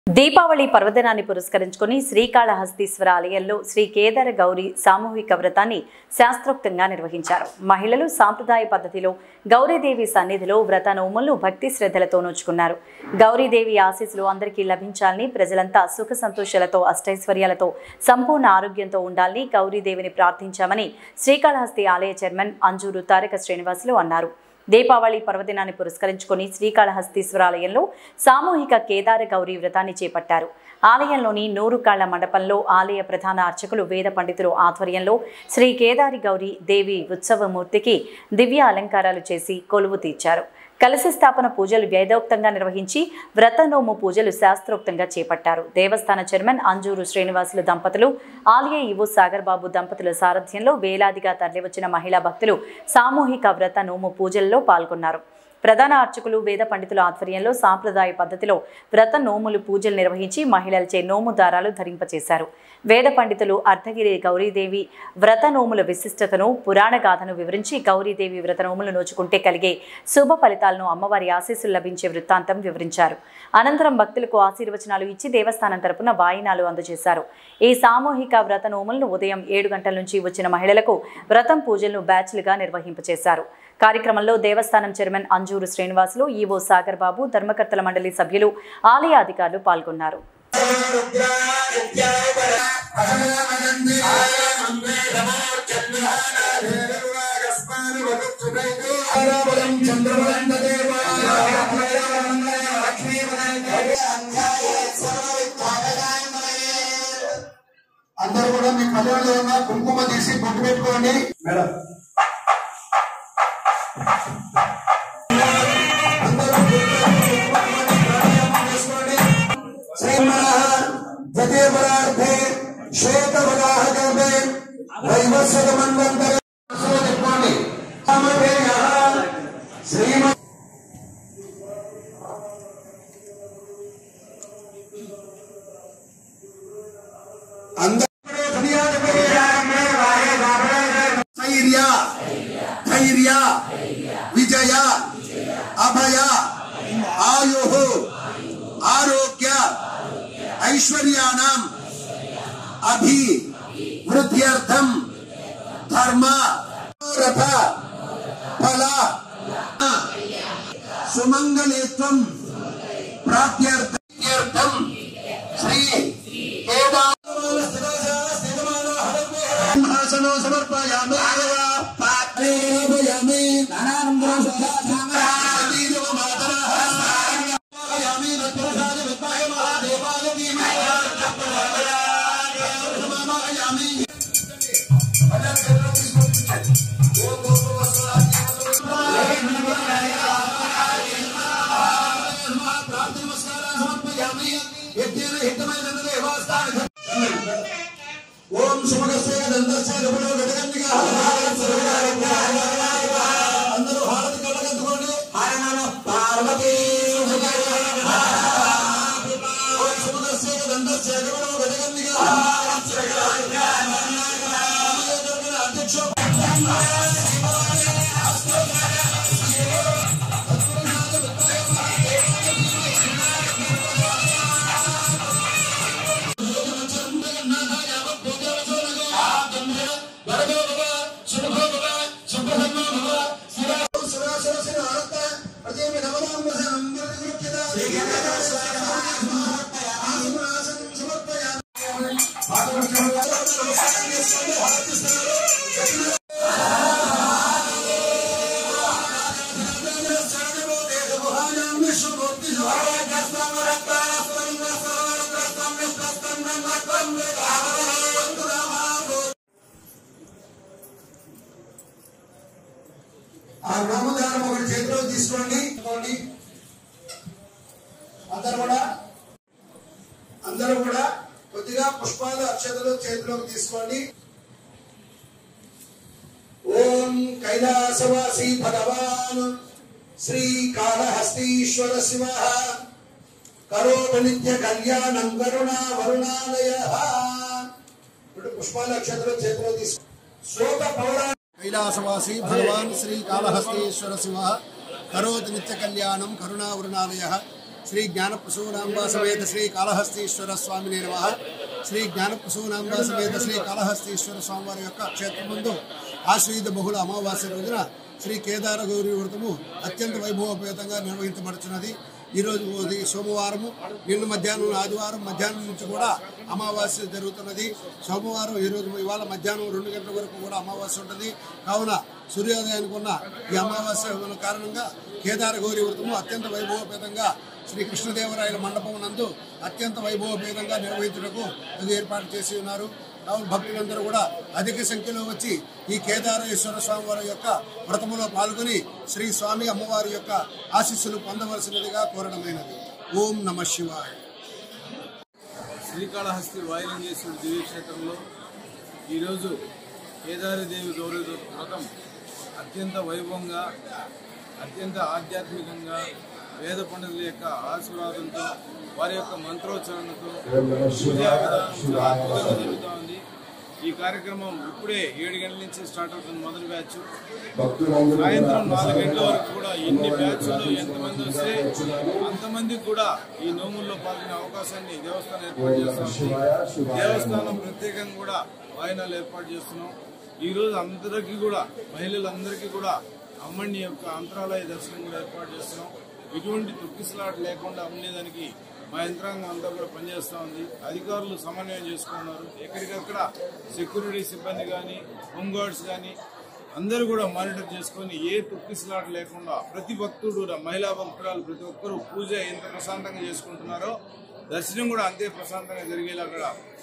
దీపావళి పర్వదినాన్ని పురస్కరించుకుని శ్రీకాళహస్తీశ్వర ఆలయంలో శ్రీ కేదార గౌరి సామూహిక వ్రతాన్ని శాస్త్రోక్తంగా నిర్వహించారు మహిళలు సాంప్రదాయ పద్ధతిలో గౌరీదేవి సన్నిధిలో వ్రత నోములను భక్తి శ్రద్ధలతో నోచుకున్నారు గౌరీదేవి ఆశీస్సులు అందరికీ లభించాలని ప్రజలంతా సుఖ సంతోషాలతో అష్టైశ్వర్యాలతో సంపూర్ణ ఆరోగ్యంతో ఉండాలని గౌరీదేవిని ప్రార్థించామని శ్రీకాళహస్తి ఆలయ చైర్మన్ అంజూరు తారక శ్రీనివాసులు అన్నారు దీపావళి పర్వదినాన్ని పురస్కరించుకొని శ్రీకాళహస్తీశ్వరాలయంలో సామూహిక కేదార గౌరీ వ్రతాన్ని చేపట్టారు ఆలయంలోని నూరు కాళ్ల మండపంలో ఆలయ ప్రధాన అర్చకులు వేద పండితులు ఆధ్వర్యంలో శ్రీ కేదారి గౌరీ దేవి ఉత్సవమూర్తికి దివ్య అలంకారాలు చేసి కొలువు తీర్చారు కలశ స్థాపన పూజలు వేదోక్తంగా నిర్వహించి వ్రతనోము పూజలు శాస్త్రోక్తంగా చేపట్టారు దేవస్థాన చైర్మన్ అంజూరు శ్రీనివాసులు దంపతులు ఆలయ ఇవు సాగర్ బాబు దంపతుల సారథ్యంలో వేలాదిగా తరలివచ్చిన మహిళా భక్తులు సామూహిక వ్రత నోము పూజల్లో పాల్గొన్నారు ప్రధాన అర్చకులు వేద పండితుల ఆధ్వర్యంలో సాంప్రదాయ పద్ధతిలో వ్రత నోములు పూజలు నిర్వహించి మహిళలచే నోము దారాలు ధరింపచేశారు వేద పండితులు అర్ధగిరి గౌరీదేవి వ్రత నోముల విశిష్టతను పురాణ గాథను వివరించి గౌరీదేవి వ్రత నోములు నోచుకుంటే కలిగే శుభ ఫలితాలను అమ్మవారి ఆశీస్సులు లభించే వృత్తాంతం వివరించారు అనంతరం భక్తులకు ఆశీర్వచనాలు ఇచ్చి దేవస్థానం తరపున వాయినాలు అందజేశారు ఈ సామూహిక వ్రత నోములను ఉదయం ఏడు గంటల నుంచి వచ్చిన మహిళలకు వ్రతం పూజలను బ్యాచ్లుగా నిర్వహింపచేశారు కార్యక్రమంలో దేవస్థానం చైర్మన్ అంజూరు శ్రీనివాసులు ఈవో సాగర్ బాబు ధర్మకర్తల మండలి సభ్యులు ఆలయ అధికారులు పాల్గొన్నారు అందరూ కూడా మీ కళ్ళలో ఉన్న కుంకుమ తీసి బొట్టు పెట్టుకోండి మేడం అందరూ ప్రాణాయామం చేసుకోండి శ్రీమనః జతేపరార్థే శ్వేతవరాహ కల్పే వైవస్వతమన్వంతర చెప్పుకోండి సమవేయః శ్రీమ అందరూ ధైర్య ధైర్య విజయ అభయ ఆయు ఆరోగ్య ఐశ్వర్యాణం అభి వృద్ధ్యర్థం ధర్మ రథ ఫల సుమంగళేత్వం ప్రాప్త్యర్థం శ్రీ సింహాసనో సమర్పయామి పాత్రేయామి ఓం సుమగస్య దండస్య గబడో గడగండిగా అందరూ హారతి కళ్ళగంతుకోండి హర నమ పార్వతీ ఓం సుమగస్య దండస్య గబడో గడగండిగా అధ్యక్ష ఆ నామధారం ఒకటి చేతిలో తీసుకోండి తీసుకోండి. అందరూ కూడా అందరూ కూడా కొద్దిగా పుష్పాలు అక్షతలు చేతిలోకి తీసుకోండి ఓం కైలాసవాసి భగవాన్ శ్రీ కాళహస్తీశ్వర శివ కరోట నిత్య కళ్యాణం కరుణ వరుణాలయ ఇప్పుడు పుష్పాలు అక్షతలు చేతిలో తీసుకో శోక పౌరా కైలాసవాసి భగవాన్ శ్రీ కాళహస్తీశ్వర శివ కరోతి నిత్య కళ్యాణం కరుణావృణాలయ శ్రీ జ్ఞానప్రసూనాంబ సమేత శ్రీ కాళహస్తీశ్వర స్వామిని నమ శ్రీ జ్ఞానప్రసూనాంబ సమేత శ్రీ కాళహస్తీశ్వర స్వామి వారి యొక్క క్షేత్రం ముందు ఆశ్వయుధ బహుళ అమావాస్య రోజున శ్రీ కేదార గౌరీ వ్రతము అత్యంత వైభవపేతంగా నిర్వహించబడుతున్నది ఈరోజు ఇది సోమవారము నిన్న మధ్యాహ్నం ఆదివారం మధ్యాహ్నం నుంచి కూడా అమావాస్య జరుగుతున్నది సోమవారం ఈరోజు ఇవాళ మధ్యాహ్నం రెండు గంటల వరకు కూడా అమావాస్య ఉంటుంది కావున సూర్యోదయానికి ఉన్న ఈ అమావాస్య ఉన్న కారణంగా కేదార గౌరీ వ్రతము అత్యంత వైభవపేతంగా శ్రీ కృష్ణదేవరాయల మండపం నందు అత్యంత వైభవపేతంగా నిర్వహించుటకు అది ఏర్పాటు చేసి ఉన్నారు కావున భక్తులందరూ కూడా అధిక సంఖ్యలో వచ్చి ఈ కేదారేశ్వర స్వామి వారి యొక్క వ్రతములో పాల్గొని శ్రీ స్వామి అమ్మవారి యొక్క ఆశీస్సులు పొందవలసినదిగా కోరడమైనది ఓం నమ శివాయ శ్రీకాళహస్తి వాయులింగేశ్వరుడు దివ్యక్షేత్రంలో ఈరోజు కేదారదేవి గౌరీ వ్రతం అత్యంత వైభవంగా అత్యంత ఆధ్యాత్మికంగా వేద పండితుల యొక్క ఆశీర్వాదంతో వారి యొక్క మంత్రోచ్చరణతో పూజా విధానం చాలా అద్భుతంగా జరుగుతూ ఉంది ఈ కార్యక్రమం ఇప్పుడే ఏడు గంటల నుంచి స్టార్ట్ అవుతుంది మొదటి బ్యాచ్ సాయంత్రం నాలుగు గంటల వరకు కూడా ఎన్ని బ్యాచ్లు ఎంతమంది వస్తే అంతమంది కూడా ఈ నోముల్లో పాల్గొనే అవకాశాన్ని దేవస్థానం ఏర్పాటు చేస్తాం దేవస్థానం ప్రత్యేకంగా కూడా వాయినాలు ఏర్పాటు చేస్తున్నాం ఈ రోజు అందరికీ కూడా మహిళలందరికీ కూడా అమ్మని యొక్క అంతరాలయ దర్శనం కూడా ఏర్పాటు చేస్తున్నాం ఎటువంటి తొక్కిసలాట లేకుండా ఉండేదానికి మా యంత్రాంగం అంతా కూడా పనిచేస్తూ ఉంది అధికారులు సమన్వయం చేసుకున్నారు ఎక్కడికక్కడ సెక్యూరిటీ సిబ్బంది కానీ హోంగార్డ్స్ కానీ అందరూ కూడా మానిటర్ చేసుకొని ఏ తొక్కిసలాట లేకుండా ప్రతి భక్తుడు కూడా మహిళా భక్తురాలు ప్రతి ఒక్కరూ పూజ ఎంత ప్రశాంతంగా చేసుకుంటున్నారో దర్శనం కూడా అంతే ప్రశాంతంగా జరిగేలా కూడా